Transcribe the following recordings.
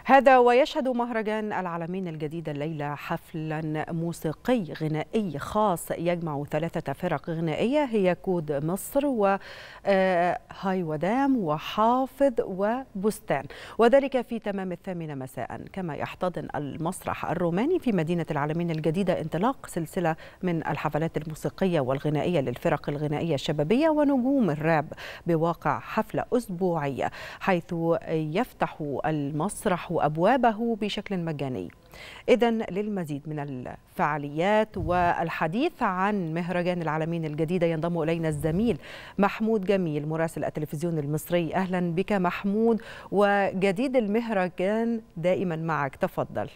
هذا ويشهد مهرجان العالمين الجديد الليلة حفلا موسيقي غنائي خاص يجمع ثلاثة فرق غنائية هي كود مصر وهاي ودام وحافظ وبستان وذلك في تمام الثامنة مساء كما يحتضن المسرح الروماني في مدينة العالمين الجديدة انطلاق سلسلة من الحفلات الموسيقية والغنائية للفرق الغنائية الشبابية ونجوم الراب بواقع حفلة أسبوعية حيث يفتح المسرح أبوابه بشكل مجاني إذا للمزيد من الفعاليات والحديث عن مهرجان العالمين الجديدة ينضم إلينا الزميل محمود جميل مراسل التلفزيون المصري أهلا بك محمود وجديد المهرجان دائما معك تفضل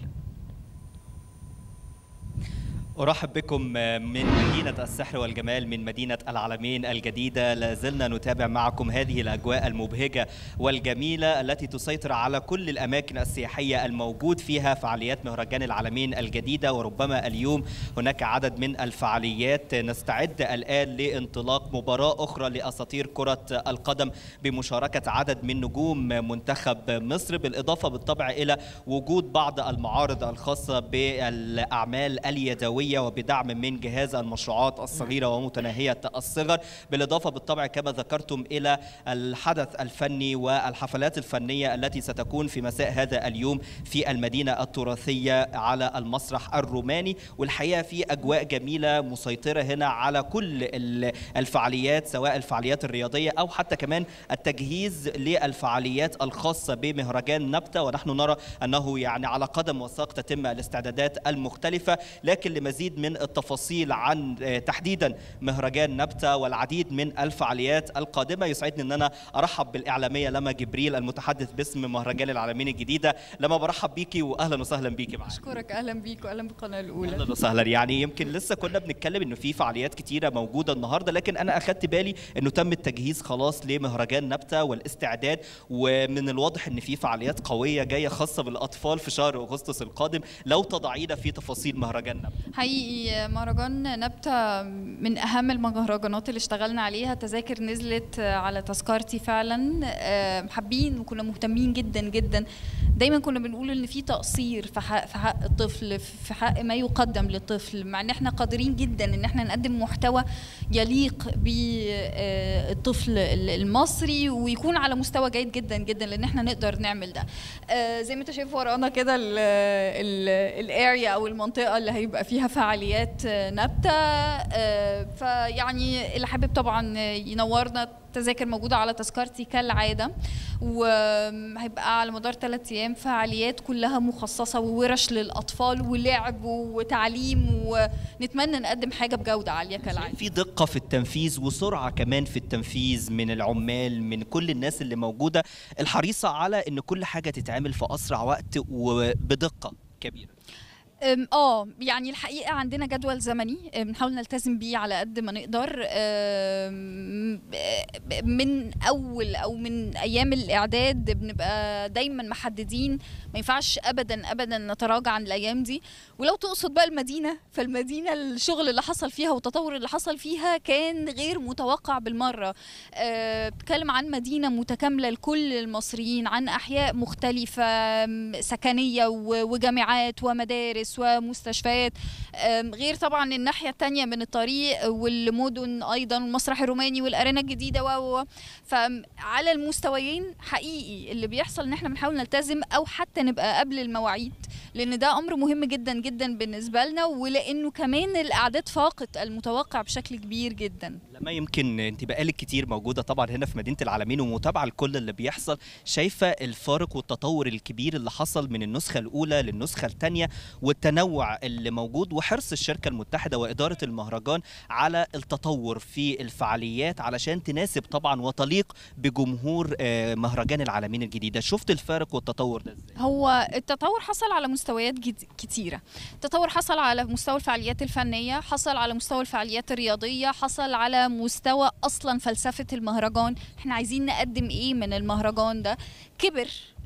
أرحب بكم من مدينة السحر والجمال من مدينة العلمين الجديدة لازلنا نتابع معكم هذه الأجواء المبهجة والجميلة التي تسيطر على كل الأماكن السياحية الموجود فيها فعاليات مهرجان العلمين الجديدة وربما اليوم هناك عدد من الفعاليات نستعد الآن لانطلاق مباراة أخرى لأساطير كرة القدم بمشاركة عدد من نجوم منتخب مصر بالإضافة بالطبع إلى وجود بعض المعارض الخاصة بالأعمال اليدوية الدولية وبدعم من جهاز المشروعات الصغيرة ومتناهية الصغر بالإضافة بالطبع كما ذكرتم إلى الحدث الفني والحفلات الفنية التي ستكون في مساء هذا اليوم في المدينة التراثية على المسرح الروماني والحقيقة في أجواء جميلة مسيطرة هنا على كل الفعاليات سواء الفعاليات الرياضية أو حتى كمان التجهيز للفعاليات الخاصة بمهرجان نبتة ونحن نرى أنه يعني على قدم وساق تتم الاستعدادات المختلفة لكن لمزيد من التفاصيل عن تحديدا مهرجان نبتة والعديد من الفعاليات القادمة يسعدني أن أنا أرحب بالإعلامية لما جبريل المتحدث باسم مهرجان العالمين الجديدة لما برحب بيكي وأهلا وسهلا بيكي معانا أشكرك أهلا بيك وأهلا بالقناة الأولى أهلا وسهلا يعني يمكن لسه كنا بنتكلم إنه في فعاليات كتيرة موجودة النهاردة لكن أنا أخدت بالي إنه تم التجهيز خلاص لمهرجان نبتة والاستعداد ومن الواضح إن في فعاليات قوية جاية خاصة بالأطفال في شهر أغسطس القادم لو تضعينا في تفاصيل مهرجان نبتة حقيقي مهرجان نبتة من أهم المهرجانات اللي اشتغلنا عليها تذاكر نزلت على تذكرتي فعلا حابين وكنا مهتمين جدا جدا دايما كنا بنقول ان في تقصير في حق في حق الطفل في حق ما يقدم للطفل مع ان احنا قادرين جدا ان احنا نقدم محتوى يليق بالطفل المصري ويكون على مستوى جيد جدا جدا لان احنا نقدر نعمل ده زي ما انت شايف ورانا كده الاريا او المنطقه اللي هيبقى فيها فعاليات نبته فيعني اللي حابب طبعا ينورنا التذاكر موجوده على تذكرتي كالعاده وهيبقى على مدار ثلاث ايام فعاليات كلها مخصصه وورش للاطفال ولعب وتعليم ونتمنى نقدم حاجه بجوده عاليه كالعاده في دقه في التنفيذ وسرعه كمان في التنفيذ من العمال من كل الناس اللي موجوده الحريصه على ان كل حاجه تتعمل في اسرع وقت وبدقه كبيره اه يعني الحقيقه عندنا جدول زمني بنحاول نلتزم بيه على قد ما نقدر من اول او من ايام الاعداد بنبقى دايما محددين ما ينفعش ابدا ابدا نتراجع عن الايام دي ولو تقصد بقى المدينه فالمدينه الشغل اللي حصل فيها والتطور اللي حصل فيها كان غير متوقع بالمره بتكلم عن مدينه متكامله لكل المصريين عن احياء مختلفه سكنيه وجامعات ومدارس ومستشفيات غير طبعا الناحيه الثانيه من الطريق والمدن ايضا المسرح الروماني والارينا الجديده و فعلى المستويين حقيقي اللي بيحصل ان احنا بنحاول نلتزم او حتى نبقى قبل المواعيد لان ده امر مهم جدا جدا بالنسبه لنا ولانه كمان الاعداد فاقت المتوقع بشكل كبير جدا لما يمكن انت بقالك كتير موجوده طبعا هنا في مدينه العالمين ومتابعه لكل اللي بيحصل شايفه الفارق والتطور الكبير اللي حصل من النسخه الاولى للنسخه الثانيه والتنوع اللي موجود وحرص الشركه المتحده واداره المهرجان على التطور في الفعاليات علشان تناسب طبعا وتليق بجمهور مهرجان العالمين الجديده شفت الفارق والتطور ده ازاي هو التطور حصل على مستويات كتيره التطور حصل على مستوى الفعاليات الفنيه حصل على مستوى الفعاليات الرياضيه حصل على مستوى اصلا فلسفه المهرجان احنا عايزين نقدم ايه من المهرجان ده كبر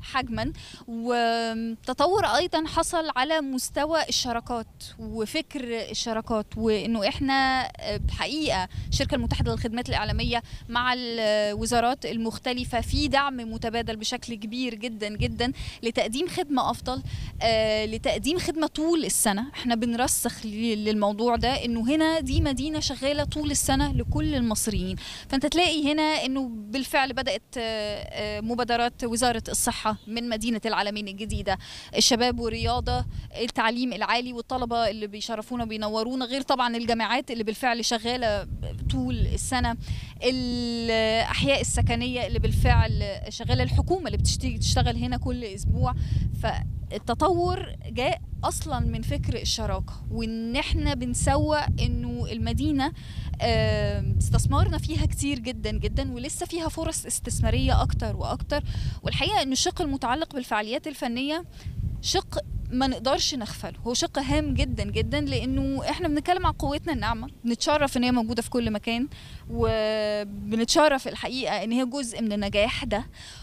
حجما وتطور ايضا حصل على مستوى الشراكات وفكر الشراكات وانه احنا الحقيقه الشركه المتحده للخدمات الاعلاميه مع الوزارات المختلفه في دعم متبادل بشكل كبير جدا جدا لتقديم خدمه افضل آه لتقديم خدمه طول السنه احنا بنرسخ للموضوع ده انه هنا دي مدينه شغاله طول السنه لكل المصريين فانت تلاقي هنا انه بالفعل بدات آه مبادرات وزاره الصحه من مدينه العالمين الجديده الشباب والرياضه التعليم العالي والطلبه اللي بيشرفونا بينورونا غير طبعا الجامعات اللي بالفعل شغاله طول السنه الاحياء السكنيه اللي بالفعل شغاله الحكومه اللي بتشتغل هنا كل اسبوع فالتطور جاء اصلا من فكر الشراكه وان احنا بنسوق انه المدينه استثمارنا فيها كتير جدا جدا ولسه فيها فرص استثماريه اكتر واكتر والحقيقه ان الشق المتعلق بالفعاليات الفنيه شق ما نقدرش نغفله هو شق هام جدا جدا لانه احنا بنتكلم عن قوتنا الناعمه بنتشرف ان هي موجوده في كل مكان وبنتشرف الحقيقه ان هي جزء من النجاح ده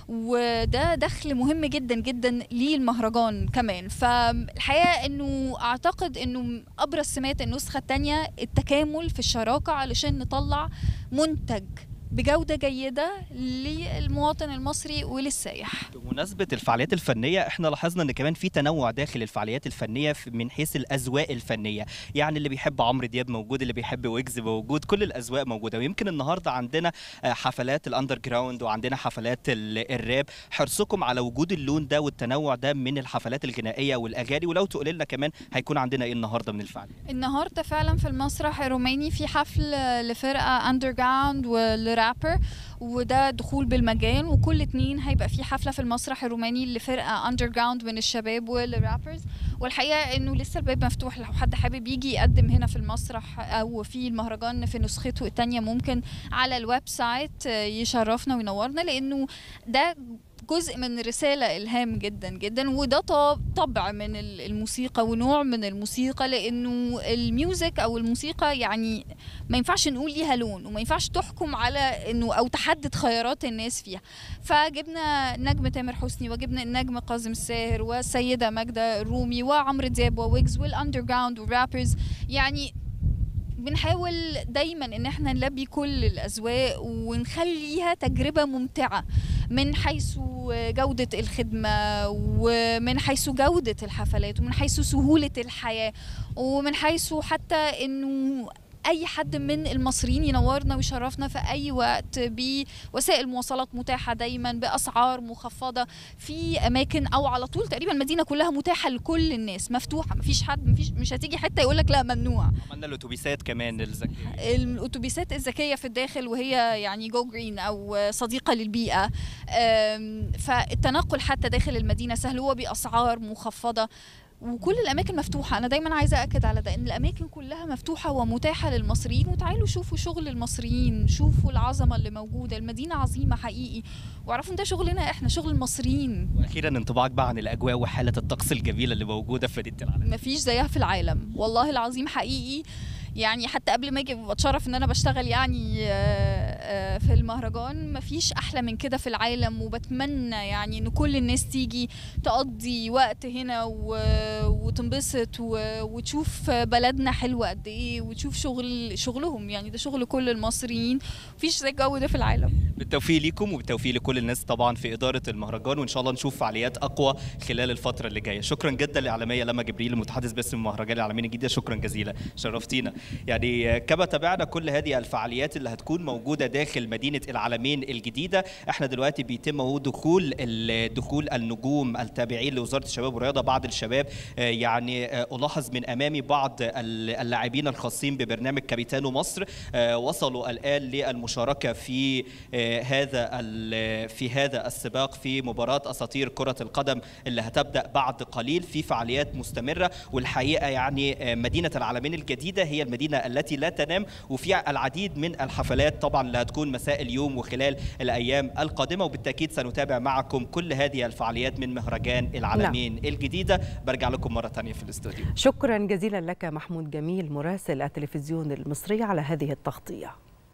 وده دخل مهم جدا جدا للمهرجان كمان فالحقيقه انه اعتقد انه ابرز سمات النسخه الثانيه التكامل في الشراكه علشان نطلع منتج بجودة جيدة للمواطن المصري وللسائح بمناسبة الفعاليات الفنية احنا لاحظنا ان كمان في تنوع داخل الفعاليات الفنية من حيث الأذواق الفنية يعني اللي بيحب عمرو دياب موجود اللي بيحب ويجز موجود كل الأذواق موجودة ويمكن النهاردة عندنا حفلات الأندر جراوند وعندنا حفلات الراب حرصكم على وجود اللون ده والتنوع ده من الحفلات الغنائية والأغاني ولو تقول لنا كمان هيكون عندنا ايه النهاردة من الفعاليات النهاردة فعلا في المسرح الروماني في حفل لفرقة أندر جراوند والراب رابر وده دخول بالمجان وكل اتنين هيبقى في حفله في المسرح الروماني لفرقه اندر جراوند من الشباب والرابرز والحقيقه انه لسه الباب مفتوح لو حد حابب يجي يقدم هنا في المسرح او في المهرجان في نسخته الثانيه ممكن على الويب سايت يشرفنا وينورنا لانه ده جزء من رسالة إلهام جدا جدا وده طبع من الموسيقى ونوع من الموسيقى لأنه الميوزك أو الموسيقى يعني ما ينفعش نقول ليها لون وما ينفعش تحكم على أنه أو تحدد خيارات الناس فيها فجبنا نجم تامر حسني وجبنا النجم كاظم الساهر والسيدة ماجدة الرومي وعمرو دياب وويجز والأندر جراوند والرابرز يعني بنحاول دايما ان احنا نلبي كل الاذواق ونخليها تجربه ممتعه من حيث جوده الخدمه ومن حيث جوده الحفلات ومن حيث سهوله الحياه ومن حيث حتى انه اي حد من المصريين ينورنا ويشرفنا في اي وقت بوسائل مواصلات متاحه دايما باسعار مخفضه في اماكن او على طول تقريبا المدينه كلها متاحه لكل الناس مفتوحه مفيش حد مفيش مش هتيجي حته يقول لك لا ممنوع عملنا الاتوبيسات كمان الذكيه الاتوبيسات الذكيه في الداخل وهي يعني جو جرين او صديقه للبيئه فالتنقل حتى داخل المدينه سهل وباسعار مخفضه وكل الاماكن مفتوحه انا دايما عايزه اكد على ده ان الاماكن كلها مفتوحه ومتاحه للمصريين وتعالوا شوفوا شغل المصريين شوفوا العظمه اللي موجوده المدينه عظيمه حقيقي واعرفوا ان ده شغلنا احنا شغل المصريين واخيرا انطباعك بقى عن الاجواء وحاله الطقس الجميله اللي موجوده في مدينه العالم مفيش زيها في العالم والله العظيم حقيقي يعني حتى قبل ما اجي بتشرف ان انا بشتغل يعني في المهرجان مفيش احلى من كده في العالم وبتمنى يعني ان كل الناس تيجي تقضي وقت هنا وتنبسط وتشوف بلدنا حلوه قد ايه وتشوف شغل شغلهم يعني ده شغل كل المصريين مفيش زي الجو ده في العالم بالتوفيق ليكم وبالتوفيق لكل الناس طبعا في اداره المهرجان وان شاء الله نشوف فعاليات اقوى خلال الفتره اللي جايه شكرا جدا للاعلاميه لما جبريل المتحدث باسم مهرجان العالمين الجديده شكرا جزيلا شرفتينا يعني كما تابعنا كل هذه الفعاليات اللي هتكون موجوده داخل مدينه العالمين الجديده احنا دلوقتي بيتم دخول دخول النجوم التابعين لوزاره الشباب والرياضه بعض الشباب يعني الاحظ من امامي بعض اللاعبين الخاصين ببرنامج كابيتانو مصر وصلوا الان للمشاركه في هذا في هذا السباق في مباراه اساطير كره القدم اللي هتبدا بعد قليل في فعاليات مستمره والحقيقه يعني مدينه العالمين الجديده هي المدينه التي لا تنام وفي العديد من الحفلات طبعا اللي هتكون مساء اليوم وخلال الايام القادمه وبالتاكيد سنتابع معكم كل هذه الفعاليات من مهرجان العالمين لا. الجديده برجع لكم مره ثانيه في الاستوديو شكرا جزيلا لك محمود جميل مراسل التلفزيون المصري على هذه التغطيه